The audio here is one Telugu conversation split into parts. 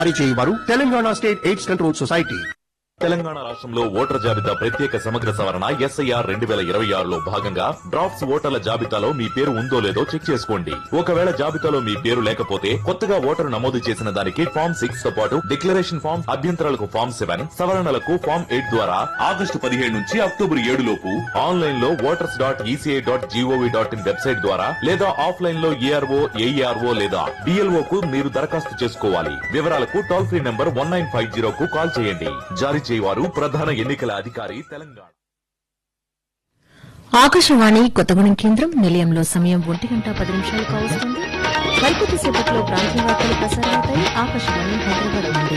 జారీ చేయవారు Telangana state AIDS control society Telangana రాష్ట్రంలో ఓటర్ జాబితా ప్రత్యేక సమగ్ర సవరణ ఎస్ఐఆర్ రెండు వేల ఇరవై ఆరులో భాగంగా డ్రాఫ్ట్స్ ఓటర్ల జాబితాలో మీ పేరు ఉందో లేదో చెక్ చేసుకోండి ఒకవేళ జాబితాలో మీ పేరు లేకపోతే కొత్తగా ఓటరు నమోదు చేసిన దానికి ఫామ్ సిక్స్ తో పాటు డిక్లరేషన్ ఫామ్ అభ్యంతరాలకు ఫామ్ సెవెన్ సవరణలకు ఫామ్ ఎయిట్ ద్వారా ఆగస్టు పదిహేడు నుంచి అక్టోబర్ ఏడు లోపు ఆన్లైన్ లో voters dot ECI dot GOV dot in website ద్వారా లేదా ఆఫ్లైన్ లో ఏఆర్ఓ ఏఈఆర్ఓ లేదా డిఎల్ఓ కు మీరు దరఖాస్తు చేసుకోవాలి వివరాలకు toll free number one nine five zero కు కాల్ చేయండి జారీ చేయవారు ప్రధాన ఎన్నికల అధికారి తెలంగాణ ఆకాశవాణి కొత్తగూడెం కేంద్రం నిలయంలో సమయం ఒంటి గంట పది నిమిషాలు కావస్తుంది మరికొద్ది సేపట్లో ప్రాంతీయ వార్తలు ప్రసారమవుతాయి ఆకాశవాణి హైదరాబాద్ నుండి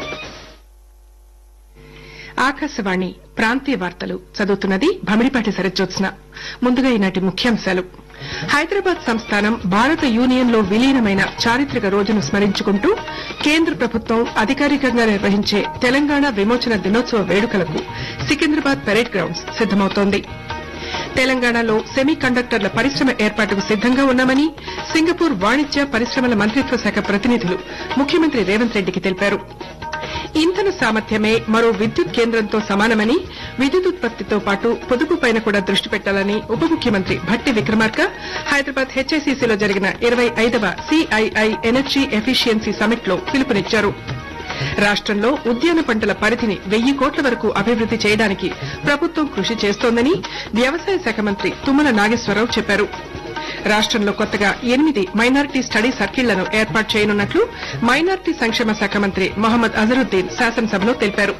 ఆకాశవాణి ప్రాంతీయ వార్తలు చదువుతున్నది భమిడిపాటి శరజ్జోత్స్న ముందుగా ఈనాటి ముఖ్యాంశాలు హైదరాబాద్ సంస్థానం భారత యూనియన్లో విలీనమైన చారిత్రక రోజును స్మరించుకుంటూ కేంద్ర ప్రభుత్వం అధికారికంగా నిర్వహించే తెలంగాణ విమోచన దినోత్సవ వేడుకలకు సికింద్రాబాద్ పెరేడ్ గ్రౌండ్స్ సిద్దమవుతోంది తెలంగాణలో సెమీ కండక్టర్ల పరిశ్రమ ఏర్పాటుకు సిద్దంగా ఉన్నామని సింగపూర్ వాణిజ్య పరిశ్రమల మంత్రిత్వ శాఖ ప్రతినిధులు ముఖ్యమంత్రి రేవంత్ రెడ్డికి తెలిపారు ఇంధన సామర్థ్యమే మరో విద్యుత్ కేంద్రంతో సమానమని విద్యుత్ ఉత్పత్తితో పాటు పొదుపుపైన కూడా దృష్టి పెట్టాలని ఉప ముఖ్యమంత్రి భట్టి విక్రమార్క హైదరాబాద్ హెచ్ఐసిసిలో జరిగిన ఇరవై ఐదవ సిఐఐ ఎనర్జీ ఎఫిషియన్సీ సమిట్ లో పిలుపునిచ్చారు రాష్టంలో ఉద్యాన పంటల పరిధిని వెయ్యి కోట్ల వరకు అభివృద్ది చేయడానికి ప్రభుత్వం కృషి చేస్తోందని వ్యవసాయ శాఖ మంత్రి తుమ్మల నాగేశ్వరరావు చెప్పారు రాష్టంలో కొత్తగా ఎనిమిది మైనారిటీ స్టడీ సర్కిళ్లను ఏర్పాటు చేయనున్నట్లు మైనారిటీ సంక్షేమ శాఖ మంత్రి మొహమ్మద్ అజరుద్దీన్ శాసనసభలో తెలిపారు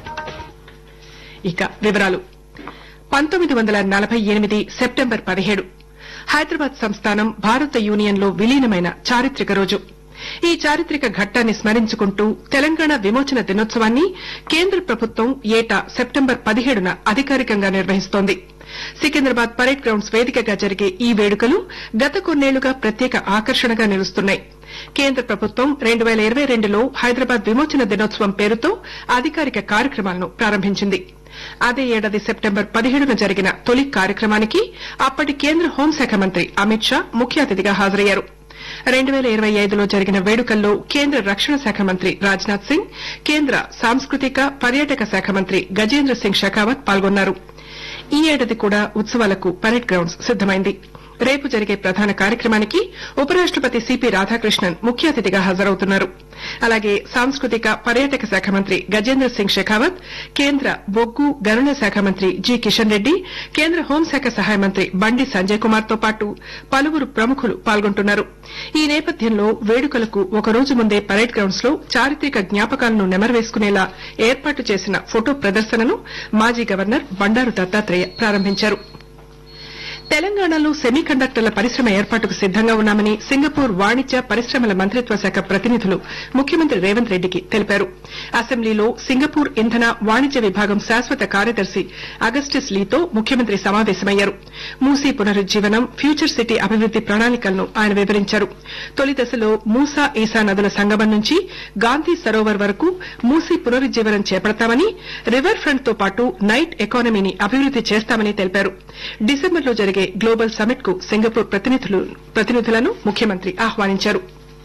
ఇక వివరాలు పంతొమ్మిది వందల నలభై ఎనిమిది సెప్టెంబర్ పదిహేడు హైదరాబాద్ సంస్థానం భారత యూనియన్లో విలీనమైన చారిత్రక రోజు ఈ చారిత్రక ఘట్టాన్ని స్మరించుకుంటూ తెలంగాణ విమోచన దినోత్సవాన్ని కేంద్ర ప్రభుత్వం ఏటా సెప్టెంబర్ పదిహేడున అధికారికంగా నిర్వహిస్తోంది సికింద్రాబాద్ పరేడ్ గ్రౌండ్స్ వేదికగా జరిగే ఈ వేడుకలు గత కొన్నేళ్లుగా ప్రత్యేక ఆకర్షణగా నిలుస్తున్నాయి కేంద్ర ప్రభుత్వం రెండు వేల ఇరవై రెండులో హైదరాబాద్ విమోచన దినోత్సవం పేరుతో అధికారిక కార్యక్రమాలను ప్రారంభించింది అదే ఏడాది సెప్టెంబర్ పదిహేడున జరిగిన తొలి కార్యక్రమానికి అప్పటి కేంద్ర హోంశాఖ మంత్రి అమిత్ షా ముఖ్య అతిథిగా హాజరయ్యారు రెండు వేల ఇరవై ఐదులో జరిగిన వేడుకల్లో కేంద్ర రక్షణ శాఖ మంత్రి రాజ్నాథ్ సింగ్ కేంద్ర సాంస్కృతిక పర్యాటక శాఖ మంత్రి గజేంద్ర సింగ్ షెకావత్ పాల్గొన్నారు ఈ ఏడాది కూడా ఉత్సవాలకు పరేడ్ గ్రౌండ్స్ సిద్దమైంది రేపు జరిగే ప్రధాన కార్యక్రమానికి ఉపరాష్టపతి సిపి రాధాకృష్ణన్ ముఖ్య అతిథిగా హాజరవుతున్నారు అలాగే సాంస్కృతిక పర్యాటక శాఖ మంత్రి గజేంద్ర సింగ్ షెకావత్ కేంద్ర బొగ్గు గనుల శాఖ మంత్రి జి కిషన్ రెడ్డి కేంద్ర హోంశాఖ సహాయ మంత్రి బండి సంజయ్ కుమార్ తో పాటు పలువురు ప్రముఖులు పాల్గొంటున్నారు ఈ నేపథ్యంలో వేడుకలకు ఒక రోజు ముందే పరేడ్ గ్రౌండ్స్ లో చారిత్రక జ్ఞాపకాలను నెమరవేసుకునేలా ఏర్పాటు చేసిన ఫోటో ప్రదర్శనను మాజీ గవర్నర్ బండారు దత్తాత్రేయ ప్రారంభించారు తెలంగాణలో సెమీ కండక్టర్ల పరిశ్రమ ఏర్పాటుకు సిద్దంగా ఉన్నామని సింగపూర్ వాణిజ్య పరిశ్రమల మంత్రిత్వ శాఖ ప్రతినిధులు ముఖ్యమంత్రి రేవంత్ రెడ్డికి తెలిపారు అసెంబ్లీలో సింగపూర్ ఇంధన వాణిజ్య విభాగం శాశ్వత కార్యదర్శి అగస్టిస్ లీతో ముఖ్యమంత్రి సమావేశమయ్యారు మూసీ పునరుజ్జీవనం ఫ్యూచర్ సిటీ అభివృద్ది ప్రణాళికలను ఆయన వివరించారు తొలి దశలో మూసా ఈసా నదుల సంగమం నుంచి గాంధీ సరోవర్ వరకు మూసీ పునరుజ్జీవనం చేపడతామని రివర్ ఫ్రంట్ తో పాటు నైట్ ఎకానమీని అభివృద్ది చేస్తామని తెలిపారు డిసెంబర్లో జరిగే గ్లోబల్ సమిట్ కు సింగపూర్ ప్రతినిధులు- ప్రతినిధులను ముఖ్యమంత్రి ఆహ్వానించారు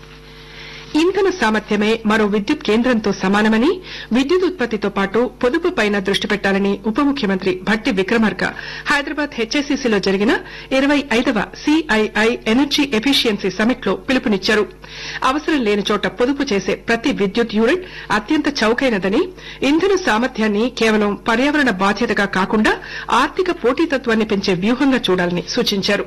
ఇంధన సామర్థ్యమే మరో విద్యుత్ కేంద్రంతో సమానమని విద్యుత్ ఉత్పత్తితో పాటు పొదుపుపైన దృష్టి పెట్టాలని ఉప ముఖ్యమంత్రి భట్టి విక్రమార్క హైదరాబాద్ హెచ్ఐసిసిలో జరిగిన ఇరవై ఐదవ సిఐఐ ఎనర్జీ ఎఫిషియన్సీ సమిట్ లో పిలుపునిచ్చారు అవసరం లేని చోట పొదుపు చేసే ప్రతి విద్యుత్ యూనిట్ అత్యంత చౌకైనదని ఇంధన సామర్థ్యాన్ని కేవలం పర్యావరణ బాధ్యతగా కాకుండా ఆర్థిక పోటీతత్వాన్ని పెంచే వ్యూహంగా చూడాలని సూచించారు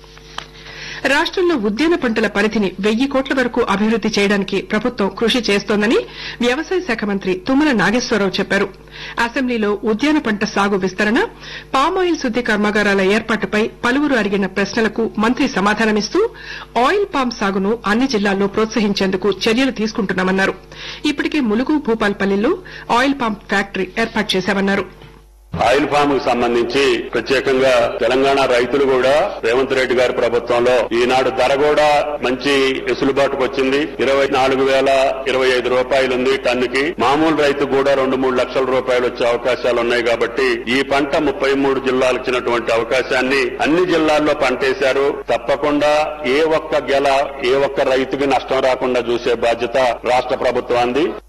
రాష్టంలో ఉద్యాన పంటల పరిధిని వెయ్యి కోట్ల వరకు అభివృద్ది చేయడానికి ప్రభుత్వం కృషి చేస్తోందని వ్యవసాయ శాఖ మంత్రి తుమ్మల నాగేశ్వరరావు చెప్పారు అసెంబ్లీలో ఉద్యాన పంట సాగు విస్తరణ పామాయిల్ శుద్ది కర్మాగారాల ఏర్పాటుపై పలువురు అడిగిన ప్రశ్నలకు మంత్రి సమాధానమిస్తూ ఆయిల్ పామ్ సాగును అన్ని జిల్లాల్లో ప్రోత్సహించేందుకు చర్యలు తీసుకుంటున్నామన్నారు ఇప్పటికే ములుగు భూపాల్పల్లిలో ఆయిల్ పామ్ ఫ్యాక్టరీ ఏర్పాటు చేశామన్నారు ఆయిల్ ఫామ్ కు సంబంధించి ప్రత్యేకంగా తెలంగాణ రైతులు కూడా రేవంత్ రెడ్డి గారి ప్రభుత్వంలో ఈనాడు ధర కూడా మంచి వెసులుబాటుకు వచ్చింది ఇరవై నాలుగు వేల ఇరవై ఐదు రూపాయలు ఉంది టన్నుకి మామూలు రైతు కూడా రెండు మూడు లక్షల రూపాయలు వచ్చే అవకాశాలు ఉన్నాయి కాబట్టి ఈ పంట ముప్పై మూడు జిల్లాలకు ఇచ్చినటువంటి అవకాశాన్ని అన్ని జిల్లాల్లో పంటేశారు తప్పకుండా ఏ ఒక్క గెల ఏ ఒక్క రైతుకి నష్టం రాకుండా చూసే బాధ్యత రాష్ట్ర ప్రభుత్వాన్ని